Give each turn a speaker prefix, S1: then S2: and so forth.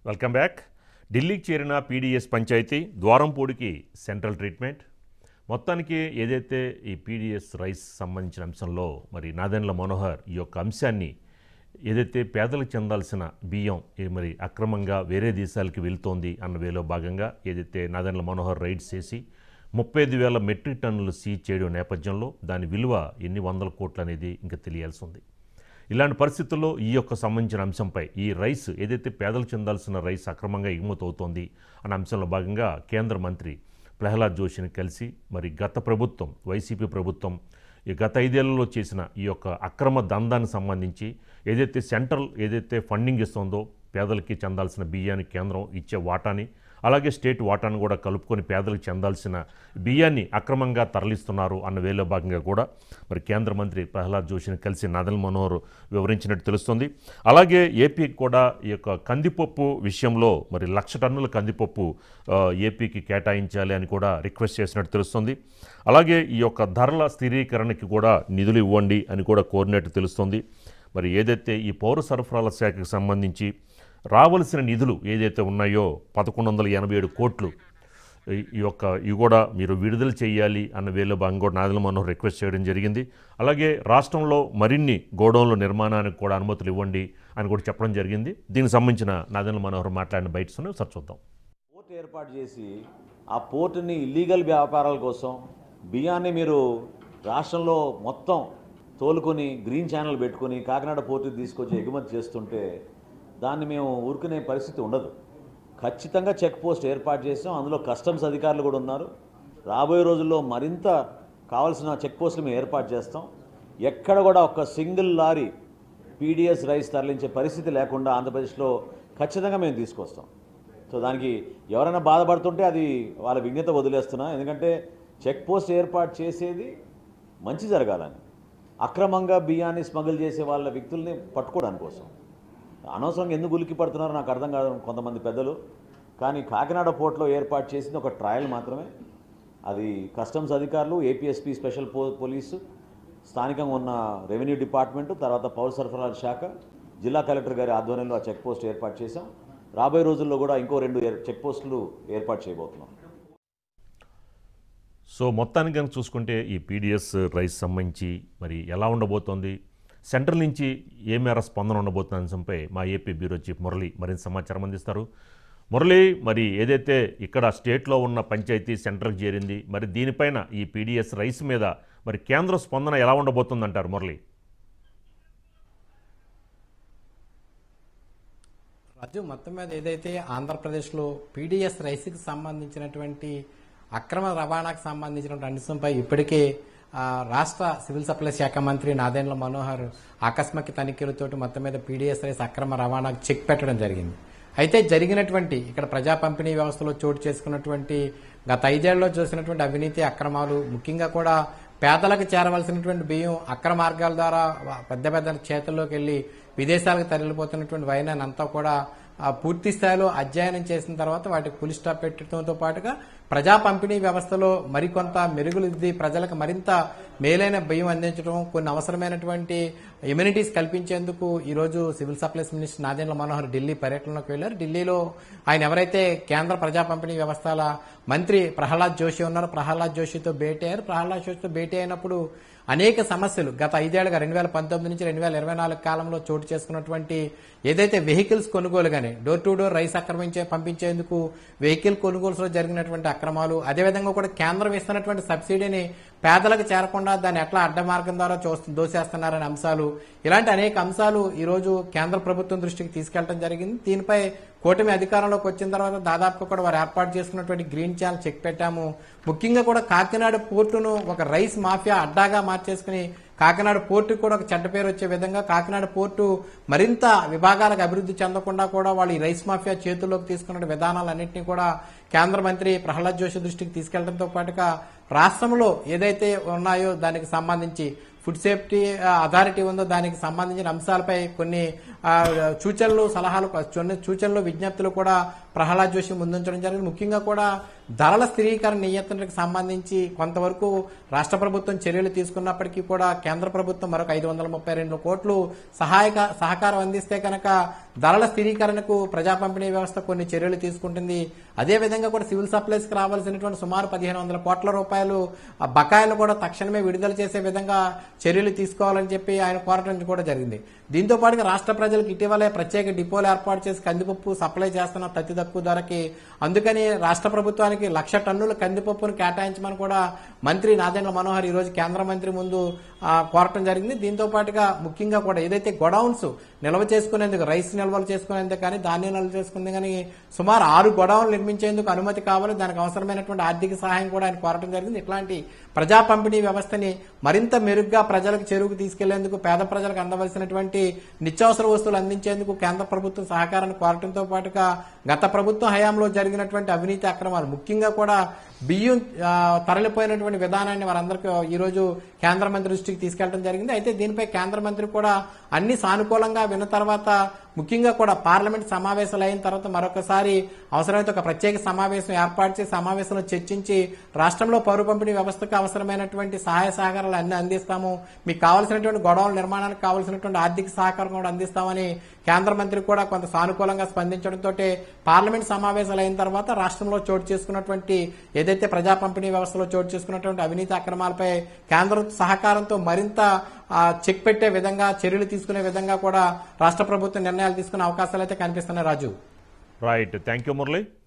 S1: welcome back ఢిల్లీకి చేరిన PDS panchayat ద్వారంపూడికి సెంట్రల్ ట్రీట్మెంట్ మొత్తానికి ఏదైతే ఈ పీడీఎస్ రైస్ సంబంధించిన అంశంలో మరి నాదెండ్ల మనోహర్ ఈ యొక్క అంశాన్ని ఏదైతే పేదలకు చెందాల్సిన బియ్యం ఏ మరి అక్రమంగా వేరే దేశాలకి వెళ్తోంది అన్న వేలో భాగంగా ఏదైతే నాదెండ్ల మనోహర్ రైడ్స్ చేసి ముప్పై ఐదు వేల మెట్రిక్ టన్నులు సీజ్ చేయడం నేపథ్యంలో దాని విలువ ఎన్ని వందల కోట్లు అనేది ఇంకా తెలియాల్సి ఉంది ఇలాంటి పరిస్థితుల్లో ఈ యొక్క సంబంధించిన అంశంపై ఈ రైస్ ఏదైతే పేదలు చెందాల్సిన రైస్ అక్రమంగా ఎగుమతి అవుతోంది అన్న అంశంలో భాగంగా కేంద్ర మంత్రి ప్రహ్లాద్ జోషిని కలిసి మరి గత ప్రభుత్వం వైసీపీ ప్రభుత్వం ఈ గత ఐదేళ్లలో చేసిన ఈ యొక్క అక్రమ దందానికి సంబంధించి ఏదైతే సెంట్రల్ ఏదైతే ఫండింగ్ ఇస్తుందో పేదలకి చెందాల్సిన బియ్యాన్ని కేంద్రం ఇచ్చే వాటాని అలాగే స్టేట్ వాటాను కూడా కలుపుకొని పేదలకు చెందాల్సిన బియ్యాన్ని అక్రమంగా తరలిస్తున్నారు అన్న వేలో భాగంగా కూడా మరి కేంద్ర మంత్రి ప్రహ్లాద్ జోషిని కలిసి నదల్ మనోహర్ వివరించినట్టు తెలుస్తుంది అలాగే ఏపీకి కూడా ఈ యొక్క కందిపప్పు విషయంలో మరి లక్ష టన్నుల కందిపప్పు ఆ, ఏపీకి కేటాయించాలి అని కూడా రిక్వెస్ట్ చేసినట్టు తెలుస్తుంది అలాగే ఈ యొక్క ధరల స్థిరీకరణకి కూడా నిధులు ఇవ్వండి అని కూడా కోరినట్టు తెలుస్తుంది మరి ఏదైతే ఈ పౌర సరఫరాల శాఖకు సంబంధించి రావలసిన నిధులు ఏదైతే ఉన్నాయో పదకొండు వందల ఎనభై ఏడు కోట్లు ఈ- ఈ యొక్క ఇవి కూడా మీరు విడుదల చేయాలి అన్న వేలో భాగంగా కూడా నాదల మనోహర్ రిక్వెస్ట్ చేయడం జరిగింది అలాగే రాష్ట్రంలో మరిన్ని గోడౌన్ల నిర్మాణానికి కూడా అనుమతులు ఇవ్వండి అని కూడా చెప్పడం జరిగింది దీనికి సంబంధించిన నాదల మనోహర్ మాట్లాడిన బయట ఒకసారి చూద్దాం
S2: పోర్ట్ ఏర్పాటు చేసి ఆ పోర్టుని ఇల్లీగల్ వ్యాపారాల కోసం బియ్యాన్ని మీరు రాష్ట్రంలో మొత్తం తోలుకొని గ్రీన్ ఛానల్ పెట్టుకొని కాకినాడ పోర్టుకి తీసుకొచ్చి ఎగుమతి చేస్తుంటే దాన్ని మేము ఊరుకునే పరిస్థితి ఉండదు ఖచ్చితంగా చెక్ పోస్ట్ ఏర్పాటు చేసాం అందులో కస్టమ్స్ అధికారులు కూడా ఉన్నారు రాబోయే రోజుల్లో మరింత కావాల్సిన చెక్ పోస్టులు మేము ఏర్పాటు చేస్తాం ఎక్కడ కూడా ఒక్క సింగిల్ లారీ పీడిఎస్ రైస్ తరలించే పరిస్థితి లేకుండా ఆంధ్రప్రదేశ్లో ఖచ్చితంగా మేము తీసుకొస్తాం సో దానికి ఎవరైనా బాధపడుతుంటే అది వాళ్ళ విజ్ఞత వదిలేస్తున్నా ఎందుకంటే చెక్ పోస్ట్ ఏర్పాటు చేసేది మంచి జరగాలని అక్రమంగా బియ్యాన్ని స్మగుల్ చేసే వాళ్ళ వ్యక్తుల్ని పట్టుకోవడానికి కోసం అనవసరంగా ఎందుకు ఉలికి పడుతున్నారో నాకు అర్థం కాదు కొంతమంది పెద్దలు కానీ కాకినాడ పోర్ట్లో ఏర్పాటు చేసింది ఒక ట్రయల్ మాత్రమే అది కస్టమ్స్ అధికారులు ఏపీఎస్పీ స్పెషల్ పో పోలీసు స్థానికంగా ఉన్న రెవెన్యూ డిపార్ట్మెంటు తర్వాత పౌర సరఫరాల శాఖ జిల్లా కలెక్టర్ గారి ఆధ్వర్యంలో ఆ చెక్ పోస్ట్ ఏర్పాటు చేశాం రాబోయే రోజుల్లో కూడా ఇంకో రెండు ఏర్- చెక్ పోస్టులు ఏర్పాటు చేయబోతున్నాం
S1: సో మొత్తానికి కనుక చూసుకుంటే ఈ పీడిఎస్ రైస్ సంబంధించి మరి ఎలా ఉండబోతోంది సెంట్రల్ నుంచి ఏ మేర స్పందన ఉండబోతున్న అంశంపై మా ఏపీ బ్యూరో చీఫ్ మురళి మరింత సమాచారం అందిస్తారు మురళి మరి ఏదైతే ఇక్కడ స్టేట్లో ఉన్న పంచాయతీ సెంట్రల్కి చేరింది మరి దీనిపైన ఈ పీడిఎస్ రైస్ మీద మరి కేంద్ర స్పందన ఎలా ఉండబోతుందంటారు మురళి
S3: రాజు మొత్తం మీద ఏదైతే ఆంధ్రప్రదేశ్లో పీడిఎస్ రైస్కి సంబంధించినటువంటి అక్రమ రవాణాకు సంబంధించినటువంటి అంశంపై ఇప్పటికే ఆ, రాష్ట్ర సివిల్ సప్లై శాఖ మంత్రి నాదెండ్ల మనోహర్ ఆకస్మిక తనిఖీలతోటి మొత్తం మీద పీడిఎస్ రైస్ అక్రమ రవాణాకు చెక్ పెట్టడం జరిగింది అయితే జరిగినటువంటి ఇక్కడ ప్రజా పంపిణీ వ్యవస్థలో చోటు చేసుకున్నటువంటి గత ఐదేళ్లలో చూసినటువంటి అవినీతి అక్రమాలు ముఖ్యంగా కూడా పేదలకు చేరవలసినటువంటి బియ్యం అక్రమ మార్గాల ద్వారా వ- పెద్ద పెద్ద చేతుల్లోకి వెళ్లి విదేశాలకు తరలిపోతున్నటువంటి వైనాన్ని అంతా కూడా ఆ, పూర్తి స్థాయిలో అధ్యయనం చేసిన తర్వాత వాటికి పులి స్టాప్ పెట్టడంతో పాటుగా ప్రజా పంపిణీ వ్యవస్థలో మరికొంత మెరుగులుద్ది ప్రజలకు మరింత మేలైన బియ్యం అందించడం కొన్ని అవసరమైనటువంటి ఎమ్యూనిటీస్ కల్పించేందుకు ఈ రోజు civil supplies minister Nadendla Manohar Delhi పర్యటనలోకి వెళ్లారు ఢిల్లీలో ఆయన ఎవరైతే కేంద్ర ప్రజా పంపిణీ వ్యవస్థల మంత్రి ప్రహ్లాద్ జోషి ఉన్నారో ప్రహ్లాద్ జోషితో భేటీ అయ్యారు ప్రహ్లాద్ జోషితో భేటీ అయినప్పుడు అనేక సమస్యలు గత ఐదేళ్లుగా రెండు వేల పంతొమ్మిది నుంచి రెండు వేల ఇరవై నాలుగు కాలంలో చోటు చేసుకున్నటువంటి ఏదైతే వెహికల్స్ కొనుగోలు కానీ డోర్ టు డోర్ రైస్ ఆక్రమించే పంపించేందుకు వెహికల్ కొనుగోలులో జరిగినటువంటి అక్రమాలు అదేవిధంగా కూడా కేంద్రం ఇస్తున్నటువంటి సబ్సిడీని పేదలకు చేరకుండా దాన్ని ఎట్లా అడ్డ మార్గం ద్వారా చూస్తూ దోసేస్తున్నారనే అంశాలు ఇలాంటి అనేక అంశాలు ఈ రోజు కేంద్ర ప్రభుత్వం దృష్టికి తీసుకెళ్లడం జరిగింది దీనిపై కూటమి అధికారంలోకి వచ్చిన తర్వాత దాదాపుగా కూడా వారు ఏర్పాటు చేసుకున్నటువంటి గ్రీన్ ఛానల్ చెక్ పెట్టాము ముఖ్యంగా కూడా కాకినాడ పోర్టును ఒక రైస్ మాఫియా అడ్డాగా మార్చేసుకుని కాకినాడ పోర్టుకు కూడా ఒక చెడ్డ పేరు వచ్చే విధంగా కాకినాడ పోర్టు మరింత విభాగాలకు అభివృద్ధి చెందకుండా కూడా వాళ్ళు ఈ రైస్ మాఫియా చేతుల్లోకి తీసుకున్న విధానాలన్నింటినీ కూడా కేంద్ర మంత్రి ప్రహ్లాద్ జోషి దృష్టికి తీసుకెళ్లడంతో పాటుగా రాష్ట్రంలో ఏదైతే ఉన్నాయో దానికి సంబంధించి ఫుడ్ సేఫ్టీ ఆ, అథారిటీ ఉందో దానికి సంబంధించిన అంశాలపై కొన్ని ఆ, సూచనలు సలహాలు కొన్ని సూచనలు విజ్ఞప్తులు కూడా ప్రహ్లాద్ జోషి ముందుంచడం జరిగింది ముఖ్యంగా కూడా ధరల స్థిరీకరణ నియంత్రణకు సంబంధించి కొంతవరకు రాష్ట్ర ప్రభుత్వం చర్యలు తీసుకున్నప్పటికీ కూడా కేంద్ర ప్రభుత్వం మరొక ఐదు వందల ముప్పై రెండు కోట్లు సహాయక సహకారం అందిస్తే కనుక ధరల స్థిరీకరణకు ప్రజా పంపిణీ వ్యవస్థ కొన్ని చర్యలు తీసుకుంటుంది అదే విధంగా కూడా సివిల్ సప్లైస్ కి రావాల్సినటువంటి సుమారు పదిహేను వందల కోట్ల రూపాయలు ఆ బకాయిలు కూడా తక్షణమే విడుదల చేసే విధంగా చర్యలు తీసుకోవాలని చెప్పి ఆయన కోరటం కూడా జరిగింది దీంతో పాటుగా రాష్ట్ర ప్రజలకు ఇటీవలే ప్రత్యేక డిపోలు ఏర్పాటు చేసి కందిపప్పు సప్లై చేస్తున్న అతి తక్కువ ధరకి అందుకని రాష్ట్ర ప్రభుత్వానికి లక్ష టన్నుల కందిపప్పును కేటాయించమని కూడా మంత్రి నాదెండ్ల మనోహర్ ఈ రోజు కేంద్ర మంత్రి ముందు ఆ, కోరటం జరిగింది దీంతో పాటుగా ముఖ్యంగా కూడా ఏదైతే గొడౌన్స్ నిల్వ చేసుకునేందుకు రైస్ నిల్వలు చేసుకునేందుకు కానీ ధాన్యం నిల్వ చేసుకునేందుకు కానీ సుమారు ఆరు గొడౌన్లు నిర్మించేందుకు అనుమతి కావాలి దానికి అవసరమైనటువంటి ఆర్థిక సహాయం కూడా ఆయన కోరటం జరిగింది ఇట్లాంటి ప్రజా పంపిణీ వ్యవస్థని మరింత మెరుగ్గా ప్రజలకు చెరువుకు తీసుకెళ్లేందుకు పేద ప్రజలకు అందవలసినటువంటి నిత్యావసర వస్తువులు అందించేందుకు కేంద్ర ప్రభుత్వం సహకారాన్ని కోరటంతో పాటుగా గత ప్రభుత్వం హయాంలో జరిగినటువంటి అవినీతి అక్రమాలు ముఖ్యంగా కూడా బియ్యం ఆ, తరలిపోయినటువంటి విధానాన్ని వారందరికీ ఈ రోజు కేంద్ర మంత్రి దృష్టికి తీసుకెళ్లడం జరిగింది అయితే దీనిపై కేంద్ర మంత్రి కూడా అన్ని సానుకూలంగా విన్న తర్వాత ముఖ్యంగా కూడా పార్లమెంట్ సమావేశాలు అయిన తర్వాత మరొకసారి అవసరమైతే ఒక ప్రత్యేక సమావేశం ఏర్పాటు చేసి సమావేశంలో చర్చించి రాష్ట్రంలో పౌర పంపిణీ వ్యవస్థకు అవసరమైనటువంటి సహాయ సహకారాలు అన్ని అందిస్తాము మీకు కావాల్సినటువంటి గొడవల నిర్మాణానికి కావాల్సినటువంటి ఆర్థిక సహకారం కూడా అందిస్తామని కేంద్ర మంత్రి కూడా కొంత సానుకూలంగా స్పందించడంతో పార్లమెంట్ సమావేశాలు అయిన తర్వాత రాష్ట్రంలో చోటు చేసుకున్నటువంటి ఏదైతే ప్రజా పంపిణీ వ్యవస్థలో చోటు చేసుకున్నటువంటి అవినీతి అక్రమాలపై కేంద్ర సహకారంతో మరింత ఆ, చెక్ పెట్టే విధంగా చర్యలు తీసుకునే విధంగా కూడా రాష్ట్ర ప్రభుత్వం నిర్ణయాలు తీసుకునే అవకాశాలు అయితే కనిపిస్తున్నాయి Raju
S1: right thank you Murali